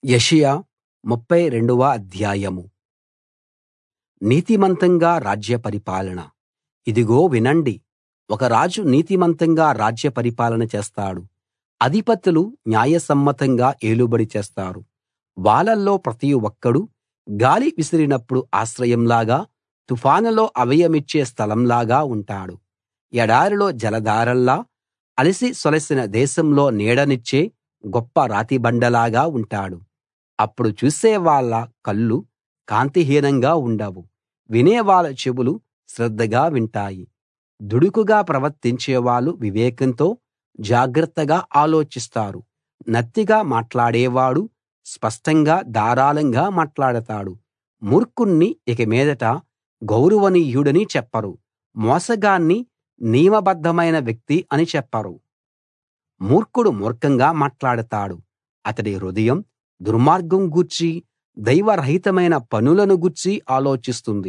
యెషయా ముప్ఫై రెండవ అధ్యాయం నీతిమంతంగా రాజ్య పరిపాలన ఇదిగో వినండి ఒక రాజు నీతిమంతంగా రాజ్య పరిపాలన చేస్తాడు అధిపతులు న్యాయసమ్మతంగా ఏలుబడి చేస్తారు వాళ్ళల్లో ప్రతి ఒక్కడూ గాలి విసిరినప్పుడు ఆశ్రయంలాగా తుఫానులో అభయమిచ్చే స్థలంలాగా ఉంటాడు ఎడారిలో జలధారల్లా అలసి సొలసిన దేశంలో నీడనిచ్చే గొప్ప రాతిబండలాగా ఉంటాడు అప్పుడు చూసేవాళ్ళ కళ్ళు కాంతిహీనంగా ఉండవు వినేవాళ్ళ చెవులు శ్రద్ధగా వింటాయి దుడుకుగా ప్రవర్తించేవాళ్ళు వివేకంతో జాగ్రత్తగా ఆలోచిస్తారు నత్తిగా మాట్లాడేవాడు స్పష్టంగా ధారాళంగా మాట్లాడతాడు మూర్ఖుణ్ణి ఇక మీదట గౌరవనీయుడని చెప్పరు మోసగాణ్ణి నియమబద్ధమైన వ్యక్తి అని చెప్పరు మూర్ఖుడు మూర్ఖంగా మాట్లాడతాడు అతడి హృదయం దుర్మార్గం గూర్చి దైవరహితమైన పనులను గూర్చి ఆలోచిస్తుంది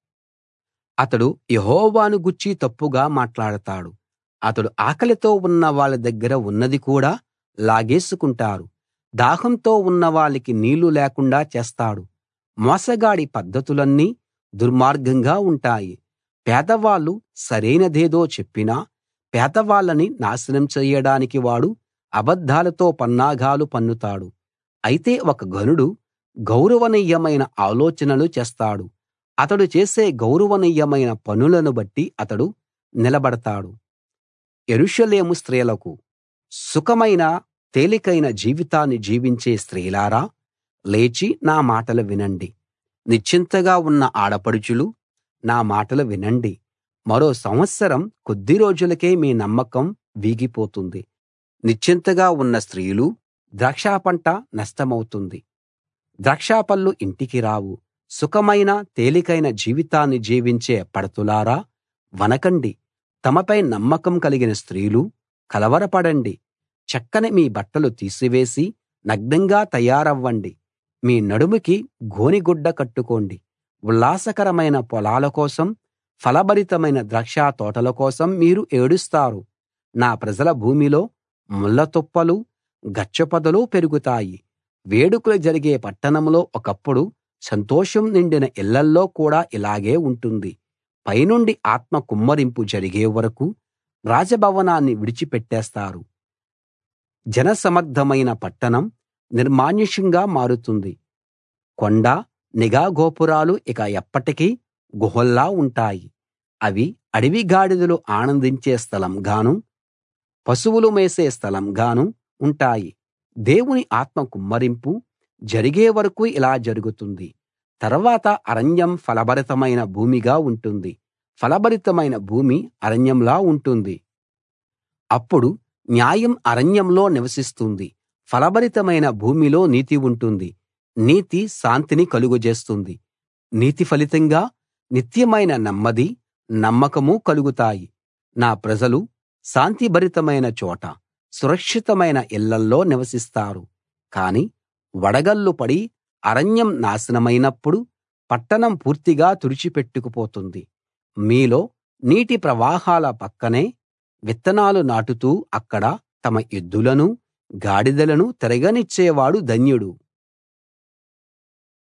అతడు యెహోవాను గూర్చి తప్పుగా మాట్లాడతాడు అతడు ఆకలితో ఉన్న వాళ్ళ దగ్గర ఉన్నది కూడా లాగేసుకుంటారు దాహంతో ఉన్న వాళ్ళకి నీళ్లు లేకుండా చేస్తాడు మోసగాడి పద్ధతులన్నీ దుర్మార్గంగా ఉంటాయి పేదవాళ్ళు సరైనదేదో చెప్పినా పేదవాళ్ళని నాశనం చెయ్యడానికి వాడు అబద్ధాలతో పన్నాగాలు పన్నుతాడు అయితే ఒక ఘనుడు గౌరవనీయమైన ఆలోచనలు చేస్తాడు అతడు చేసే గౌరవనీయమైన పనులను బట్టి అతడు నిలబడతాడు యెరూషలేము స్త్రీలకు సుఖమైన తేలికైన జీవితాన్ని జీవించే స్త్రీలారా లేచి నా మాటలు వినండి నిశ్చింతగా ఉన్న ఆడపడుచులు నా మాటలు వినండి మరో సంవత్సరం కొద్ది రోజులకే మీ నమ్మకం వీగిపోతుంది నిశ్చింతగా ఉన్న స్త్రీలు ద్రాక్ష పంట నష్టమవుతుంది ద్రాక్షపళ్ళు ఇంటికి రావు సుఖమైన తేలికైన జీవితాన్ని జీవించే పడతులారా వనకండి తమపై నమ్మకం కలిగిన స్త్రీలు కలవరపడండి చక్కని మీ బట్టలు తీసివేసి నగ్నంగా తయారవ్వండి మీ నడుముకి గోనెగుడ్డ కట్టుకోండి ఉల్లాసకరమైన పొలాల కోసం ఫలభరితమైన ద్రాక్ష తోటల కోసం మీరు ఏడుస్తారు నా ప్రజల భూమిలో ముళ్ళతుప్పలు గచ్చపొదలు పెరుగుతాయి వేడుకలు జరిగే పట్టణంలో ఒకప్పుడు సంతోషం నిండిన ఇళ్ళల్లో కూడా ఇలాగే ఉంటుంది పైనుండి ఆత్మ కుమ్మరింపు జరిగే వరకు రాజభవనాన్ని విడిచిపెట్టేస్తారు జనసమర్థమైన పట్టణం నిర్మానుష్యంగా మారుతుంది కొండ నిఘా గోపురాలు ఇక ఎప్పటికీ గుహల్లా ఉంటాయి అవి అడవి గాడిదలు ఆనందించే స్థలం గాను పశువులు మేసే స్థలం గాను ఉంటాయి దేవుని ఆత్మ కుమ్మరింపు జరిగే వరకు ఇలా జరుగుతుంది తర్వాత అరణ్యం ఫలభరితమైన భూమిగా ఉంటుంది ఫలభరితమైన భూమి అరణ్యంలా ఉంటుంది అప్పుడు న్యాయం అరణ్యంలో నివసిస్తుంది ఫలభరితమైన భూమిలో నీతి ఉంటుంది నీతి శాంతిని కలుగజేస్తుంది నీతి ఫలితంగా నిత్యమైన నెమ్మది నమ్మకము కలుగుతాయి నా ప్రజలు శాంతిభరితమైన చోట సురక్షితమైన ఇళ్ళల్లో నివసిస్తారు కాని వడగళ్ళు పడి అరణ్యం నాశనమైనప్పుడు పట్టణం పూర్తిగా తుడిచిపెట్టుకుపోతుంది మీలో నీటి ప్రవాహాల పక్కనే విత్తనాలు నాటుతూ అక్కడ తమ ఎద్దులను గాడిదలను తిరగనిచ్చేవాడు ధన్యుడు